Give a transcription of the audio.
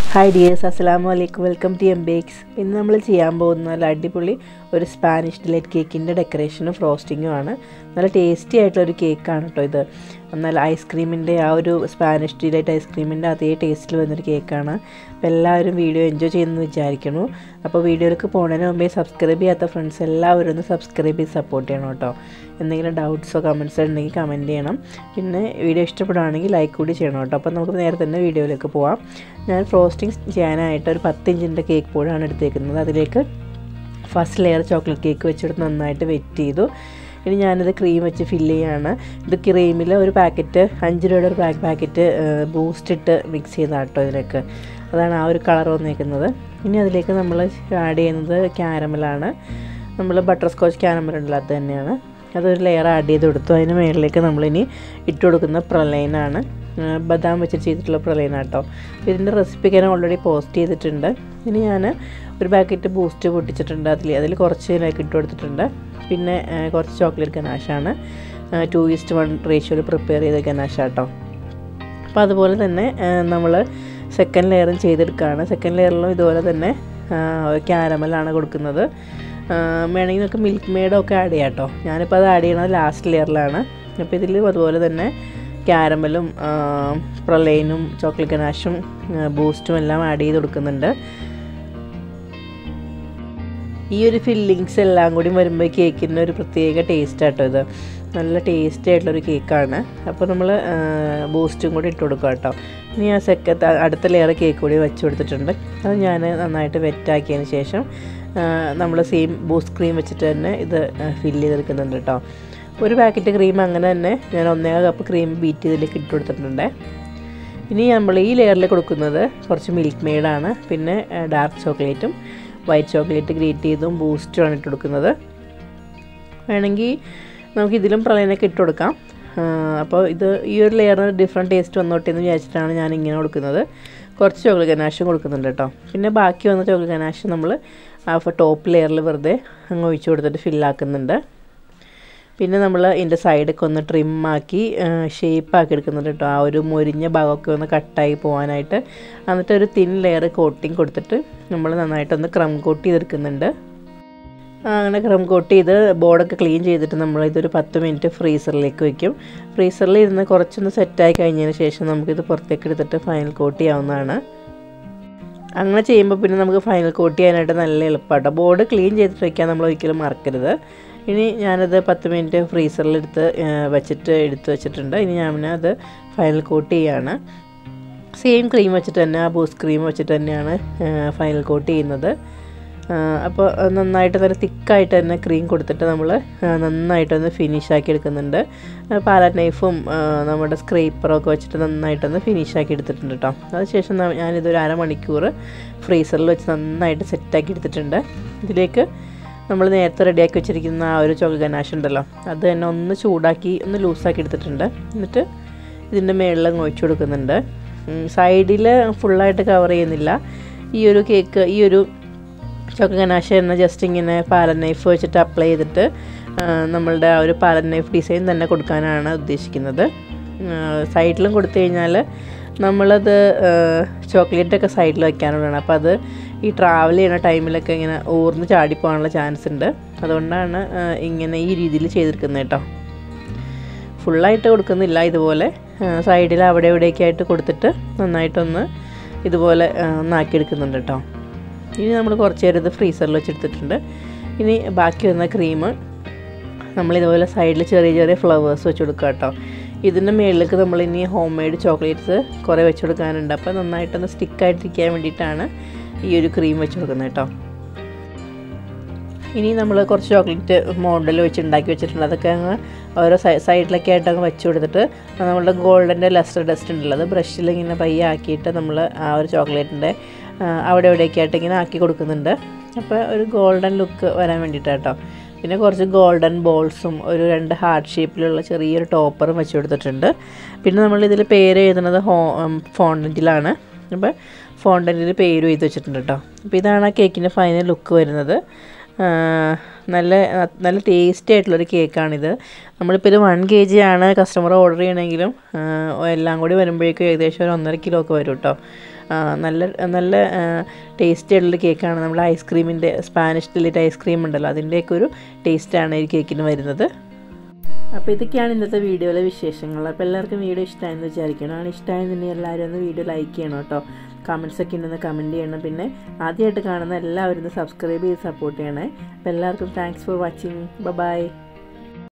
hi dears അസ്സലാമു അലൈക്കും welcome to M bakes ഇന്ന് നമ്മൾ ചെയ്യാൻ പോകുന്ന നല്ല അടിപൊളി ഒരു സ്പാനിഷ് ഡിലൈറ്റ് കേക്കിൻ്റെ ഡെക്കറേഷനും ഫ്രോസ്റ്റിങ്ങും ആണ് നല്ല ടേസ്റ്റി ആയിട്ടുള്ള ഒരു കേക്കാണ് കേട്ടോ ഇത് നല്ല ഐസ്ക്രീമിൻ്റെ ആ ഒരു സ്പാനിഷ് ഡിലൈറ്റ് ഐസ്ക്രീമിൻ്റെ അതേ ടേസ്റ്റിൽ വന്നൊരു കേക്കാണ് അപ്പോൾ എല്ലാവരും വീഡിയോ എൻജോയ് ചെയ്യുമെന്ന് വിചാരിക്കുന്നു അപ്പോൾ വീഡിയോയിലേക്ക് പോകുന്നതിന് മുമ്പേ സബ്സ്ക്രൈബ് ചെയ്യാത്ത ഫ്രണ്ട്സ് എല്ലാവരും ഒന്ന് സബ്സ്ക്രൈബ് ചെയ്ത് സപ്പോർട്ട് ചെയ്യണം കേട്ടോ എന്തെങ്കിലും ഡൗട്ട്സോ കമൻസോ ഉണ്ടെങ്കിൽ കമൻറ്റ് ചെയ്യണം പിന്നെ വീഡിയോ ഇഷ്ടപ്പെടുകയാണെങ്കിൽ ലൈക്ക് കൂടി ചെയ്യണം കേട്ടോ അപ്പോൾ നമുക്ക് നേരെ തന്നെ വീഡിയോയിലേക്ക് പോവാം ഞാൻ ഫ്രോസ്റ്റിംഗ് ചെയ്യാനായിട്ട് ഒരു പത്ത് ഇഞ്ചിൻ്റെ കേക്ക് ബോർഡാണ് എടുത്തേക്കുന്നത് അതിലേക്ക് ഫസ്റ്റ് ലെയർ ചോക്ലേറ്റ് കേക്ക് വെച്ചെടുത്ത് നന്നായിട്ട് വെറ്റ് ചെയ്തു ഇനി ഞാനിത് ക്രീം വെച്ച് ഫില്ല് ചെയ്യാണ് ഇത് ക്രീമിൽ ഒരു പാക്കറ്റ് അഞ്ച് രൂപയുടെ ഒരു പാക്ക് പാക്കറ്റ് ബൂസ്റ്റ് ഇട്ട് മിക്സ് ചെയ്താട്ടോ ഇതിലേക്ക് അതാണ് ആ ഒരു കളർ വന്നേക്കുന്നത് ഇനി അതിലേക്ക് നമ്മൾ ആഡ് ചെയ്യുന്നത് ക്യാരമലാണ് നമ്മൾ ബട്ടർ സ്കോച്ച് ക്യാരമൽ ഉണ്ടല്ലോ അത് തന്നെയാണ് അതൊരു ലെയർ ആഡ് ചെയ്ത് കൊടുത്തു അതിന് മുകളിലേക്ക് നമ്മളിനി ഇട്ട് കൊടുക്കുന്ന പ്രളയനാണ് ബദാം വെച്ച് ചെയ്തിട്ടുള്ള പ്രളയനാട്ടോ ഇതിൻ്റെ റെസിപ്പി ഞാൻ ഓൾറെഡി പോസ്റ്റ് ചെയ്തിട്ടുണ്ട് ഇനി ഞാൻ ഒരു പാക്കറ്റ് ബൂസ്റ്റ് പൊട്ടിച്ചിട്ടുണ്ട് അതിൽ അതിൽ കുറച്ച് ഇതിലേക്ക് ഇട്ട് കൊടുത്തിട്ടുണ്ട് പിന്നെ കുറച്ച് ചോക്ലേറ്റ് ഗനാഷാണ് ടു ഈസ്റ്റ് വൺ റേഷ്യോയിൽ പ്രിപ്പയർ ചെയ്ത ഗനാഷ കേട്ടോ അപ്പോൾ അതുപോലെ തന്നെ നമ്മൾ സെക്കൻഡ് ലെയറും ചെയ്തെടുക്കുകയാണ് സെക്കൻഡ് ലെയറിലും ഇതുപോലെ തന്നെ ക്യാരമലാണ് കൊടുക്കുന്നത് വേണമെങ്കിൽ നമുക്ക് മിൽക്ക് മെയ്ഡൊക്കെ ആഡ് ചെയ്യാം കേട്ടോ ഞാനിപ്പോൾ അത് ആഡ് ചെയ്യണത് ലാസ്റ്റ് ലെയറിലാണ് അപ്പോൾ ഇതിൽ അതുപോലെ തന്നെ ക്യാരമലും പ്രളയനും ചോക്ലേറ്റ് ഗനാഷും ബൂസ്റ്റും എല്ലാം ആഡ് ചെയ്ത് കൊടുക്കുന്നുണ്ട് ഈ ഒരു ഫില്ലിങ്സ് എല്ലാം കൂടി വരുമ്പോൾ കേക്കിന് ഒരു പ്രത്യേക ടേസ്റ്റ് ആട്ടോ ഇത് നല്ല ടേസ്റ്റി ആയിട്ടുള്ളൊരു കേക്കാണ് അപ്പോൾ നമ്മൾ ബൂസ്റ്റും കൂടി ഇട്ട് കൊടുക്കുക കേട്ടോ ഇനി ആ സെക്കത്ത് അടുത്ത ലെയർ കേക്ക് കൂടി വെച്ച് കൊടുത്തിട്ടുണ്ട് അത് ഞാൻ നന്നായിട്ട് വെറ്റാക്കിയതിന് ശേഷം നമ്മൾ സെയിം ബൂസ്റ്റ് ക്രീം വെച്ചിട്ട് തന്നെ ഇത് ഫില്ല് ചെയ്തെടുക്കുന്നുണ്ട് കേട്ടോ ഒരു പാക്കറ്റ് ക്രീം അങ്ങനെ തന്നെ ഞാൻ ഒന്നേകാൽ കപ്പ് ക്രീം ബീറ്റ് ചെയ്തിലേക്ക് ഇട്ട് കൊടുത്തിട്ടുണ്ട് ഇനി നമ്മൾ ഈ ലെയറിൽ കൊടുക്കുന്നത് കുറച്ച് മിൽക്ക് മെയ്ഡാണ് പിന്നെ ഡാർക്ക് ചോക്ലേറ്റും വൈറ്റ് ചോക്ലേറ്റ് ഗ്രേറ്റ് ചെയ്തും ബൂസ്റ്റുമാണ് ഇട്ട് കൊടുക്കുന്നത് വേണമെങ്കിൽ നമുക്ക് ഇതിലും പ്രളയനൊക്കെ ഇട്ട് കൊടുക്കാം അപ്പോൾ ഇത് ഈ ഒരു ലെയറിന് ഡിഫറെൻറ്റ് ടേസ്റ്റ് വന്നോട്ടെ എന്ന് വിചാരിച്ചിട്ടാണ് ഞാൻ ഇങ്ങനെ കൊടുക്കുന്നത് കുറച്ച് ചോക്ലേറ്റ് ഗനാഷും കൊടുക്കുന്നുണ്ട് കേട്ടോ പിന്നെ ബാക്കി വന്ന ചോക്ലേറ്റ് ഗനാഷ് നമ്മൾ ആ ടോപ്പ് ലെയറിൽ വെറുതെ അങ്ങ് ഒഴിച്ച് കൊടുത്തിട്ട് ഫില്ലാക്കുന്നുണ്ട് പിന്നെ നമ്മൾ ഇതിൻ്റെ സൈഡൊക്കെ ഒന്ന് ട്രിമ്മാക്കി ഷേപ്പാക്കി എടുക്കുന്നുണ്ട് കേട്ടോ ആ ഒരു മൊരിഞ്ഞ ഭാഗമൊക്കെ ഒന്ന് കട്ടായി പോകാനായിട്ട് എന്നിട്ട് ഒരു തിൻ ലെയർ കോട്ടിങ് കൊടുത്തിട്ട് നമ്മൾ നന്നായിട്ടൊന്ന് ക്രം കോട്ട് ചെയ്തെടുക്കുന്നുണ്ട് അങ്ങനെ ക്രം കോട്ട് ചെയ്ത് ബോർഡൊക്കെ ക്ലീൻ ചെയ്തിട്ട് നമ്മൾ ഇതൊരു പത്ത് മിനിറ്റ് ഫ്രീസറിലേക്ക് വയ്ക്കും ഫ്രീസറിൽ ഇരുന്ന് കുറച്ചൊന്ന് സെറ്റായി കഴിഞ്ഞതിന് ശേഷം നമുക്കിത് പുറത്തേക്ക് എടുത്തിട്ട് ഫൈനൽ കോട്ട് ചെയ്യാവുന്നതാണ് അങ്ങനെ ചെയ്യുമ്പോൾ പിന്നെ നമുക്ക് ഫൈനൽ കോട്ട് ചെയ്യാനായിട്ട് നല്ല എളുപ്പമാട്ടോ ബോർഡ് ക്ലീൻ ചെയ്തിട്ട് വയ്ക്കാൻ നമ്മൾ ഒരിക്കലും മറക്കരുത് ഇനി ഞാനത് പത്ത് മിനിറ്റ് ഫ്രീസറിലെടുത്ത് വെച്ചിട്ട് എടുത്ത് വെച്ചിട്ടുണ്ട് ഇനി ഞാൻ അത് ഫൈനൽ കോട്ട് ചെയ്യാണ് സെയിം ക്രീം വെച്ചിട്ട് തന്നെ ആ ബൂസ്റ്റ് ക്രീം വെച്ചിട്ട് തന്നെയാണ് ഫൈനൽ കോട്ട് ചെയ്യുന്നത് അപ്പോൾ നന്നായിട്ട് നല്ല തിക്കായിട്ട് തന്നെ ക്രീം കൊടുത്തിട്ട് നമ്മൾ നന്നായിട്ടൊന്ന് ഫിനിഷ് ആക്കി എടുക്കുന്നുണ്ട് പാലറ്റ് നൈഫും നമ്മുടെ സ്ക്രേപ്പറൊക്കെ വെച്ചിട്ട് നന്നായിട്ടൊന്ന് ഫിനിഷ് ആക്കി എടുത്തിട്ടുണ്ട് കേട്ടോ അതിനുശേഷം ഞാനിതൊരു അരമണിക്കൂർ ഫ്രീസറിൽ വെച്ച് നന്നായിട്ട് സെറ്റാക്കി എടുത്തിട്ടുണ്ട് ഇതിലേക്ക് നമ്മൾ നേരത്തെ റെഡിയാക്കി വെച്ചിരിക്കുന്ന ആ ഒരു ചോക്ലേറ്റ് ഗനാഷ് ഉണ്ടല്ലോ അത് തന്നെ ഒന്ന് ചൂടാക്കി ഒന്ന് ലൂസാക്കി എടുത്തിട്ടുണ്ട് എന്നിട്ട് ഇതിൻ്റെ മേളിൽ ഒഴിച്ചു കൊടുക്കുന്നുണ്ട് സൈഡിൽ ഫുള്ളായിട്ട് കവർ ചെയ്യുന്നില്ല ഈ ഒരു കേക്ക് ഈ ഒരു ചോക്ലേറ്റ് ഗനാഷ് തന്നെ ജസ്റ്റ് ഇങ്ങനെ പാലൻ നൈഫ് വെച്ചിട്ട് അപ്ലൈ ചെയ്തിട്ട് നമ്മളുടെ ആ ഒരു പാലൻ നൈഫ് ഡിസൈൻ തന്നെ കൊടുക്കാനാണ് ഉദ്ദേശിക്കുന്നത് സൈഡിലും കൊടുത്തു കഴിഞ്ഞാൽ നമ്മളത് ചോക്ലേറ്റൊക്കെ സൈഡിൽ വയ്ക്കാനുള്ളതാണ് അപ്പോൾ അത് ഈ ട്രാവൽ ചെയ്യുന്ന ടൈമിലൊക്കെ ഇങ്ങനെ ഊർന്ന് ചാടിപ്പോകാനുള്ള ചാൻസ് ഉണ്ട് അതുകൊണ്ടാണ് ഇങ്ങനെ ഈ രീതിയിൽ ചെയ്തെടുക്കുന്നത് കേട്ടോ ഫുള്ളായിട്ട് കൊടുക്കുന്നില്ല ഇതുപോലെ സൈഡിൽ അവിടെ ഇവിടെയൊക്കെ ആയിട്ട് കൊടുത്തിട്ട് നന്നായിട്ടൊന്ന് ഇതുപോലെ ഒന്നാക്കിയെടുക്കുന്നുണ്ട് കേട്ടോ ഇനി നമ്മൾ കുറച്ച് നേരം ഇത് ഫ്രീസറിൽ വെച്ചെടുത്തിട്ടുണ്ട് ഇനി ബാക്കി വന്ന ക്രീം നമ്മൾ ഇതുപോലെ സൈഡിൽ ചെറിയ ചെറിയ ഫ്ലവേഴ്സ് വെച്ച് കൊടുക്കുക കേട്ടോ ഇതിൻ്റെ മുകളിലേക്ക് നമ്മൾ ഇനി ഹോം മെയ്ഡ് ചോക്ലേറ്റ്സ് കുറേ വെച്ച് കൊടുക്കാനുണ്ട് അപ്പോൾ നന്നായിട്ടൊന്ന് സ്റ്റിക്കായിട്ടിരിക്കാൻ വേണ്ടിയിട്ടാണ് ഈ ഒരു ക്രീം വെച്ച് കൊടുക്കുന്നത് കേട്ടോ ഇനി നമ്മൾ കുറച്ച് ചോക്ലേറ്റ് മോഡൽ വെച്ച് ഉണ്ടാക്കി വെച്ചിട്ടുണ്ട് അതൊക്കെ അങ്ങ് ഓരോ സൈഡിലൊക്കെ ആയിട്ട് അങ്ങ് വെച്ച് കൊടുത്തിട്ട് നമ്മളുടെ ഗോൾഡൻ്റെ ലെസ്റ്റർ ഡസ്റ്റ് ഉണ്ടല്ലോ അത് ബ്രഷിൽ ഇങ്ങനെ പയ്യെ ആക്കിയിട്ട് നമ്മൾ ആ ഒരു ചോക്ലേറ്റിൻ്റെ അവിടെ എവിടെയൊക്കെ ആയിട്ട് ഇങ്ങനെ ആക്കി കൊടുക്കുന്നുണ്ട് അപ്പോൾ ഒരു ഗോൾഡൻ ലുക്ക് വരാൻ വേണ്ടിയിട്ടാണ് കേട്ടോ പിന്നെ കുറച്ച് ഗോൾഡൻ ബോൾസും ഒരു രണ്ട് ഹാർട്ട് ഷേപ്പിലുള്ള ചെറിയൊരു ടോപ്പറും വെച്ച് കൊടുത്തിട്ടുണ്ട് പിന്നെ നമ്മൾ ഇതിൽ പേര് എഴുതുന്നത് ഹോ ഫോണ്ടൻറ്റിലാണ് അപ്പോൾ ഫോണ്ടൻറ്റിൽ പേരും എഴുതി വെച്ചിട്ടുണ്ട് കേട്ടോ അപ്പോൾ ഇതാണ് ആ കേക്കിൻ്റെ ഫൈനൽ ലുക്ക് വരുന്നത് നല്ല നല്ല ടേസ്റ്റി ആയിട്ടുള്ളൊരു കേക്കാണിത് നമ്മളിപ്പോൾ ഇത് വൺ കെ ജി ആണ് കസ്റ്റമർ ഓർഡർ ചെയ്യണമെങ്കിലും എല്ലാം കൂടി വരുമ്പോഴേക്കും ഏകദേശം ഒരു ഒന്നര കിലോ ഒക്കെ വരും കേട്ടോ ആ, നല്ല നല്ല ടേസ്റ്റി ആയിട്ടുള്ള കേക്കാണ് നമ്മൾ ഐസ്ക്രീമിൻ്റെ സ്പാനിഷ് ഡിലൈറ്റ് ഐസ്ക്രീം ഉണ്ടല്ലോ അതിൻ്റെയൊക്കെ ഒരു ടേസ്റ്റാണ് ഈ കേക്കിന് വരുന്നത് അപ്പോൾ ഇതൊക്കെയാണ് ഇന്നത്തെ വീഡിയോയിലെ വിശേഷങ്ങൾ അപ്പോൾ എല്ലാവർക്കും വീഡിയോ ഇഷ്ടമായെന്ന് വിചാരിക്കണം ആണ് ഇഷ്ടമായെന്നുണ്ടെങ്കിൽ എല്ലാവരും ഒന്ന് വീഡിയോ ലൈക്ക് ചെയ്യണം കേട്ടോ കമൻസ് ഒക്കെ ഉണ്ടെന്ന് കമൻറ്റ് ചെയ്യണം പിന്നെ ആദ്യമായിട്ട് കാണുന്ന എല്ലാവരും ഒന്ന് സബ്സ്ക്രൈബ് ചെയ്ത് സപ്പോർട്ട് ചെയ്യണേ അപ്പോൾ എല്ലാവർക്കും താങ്ക്സ് ഫോർ വാച്ചിങ് ബൈ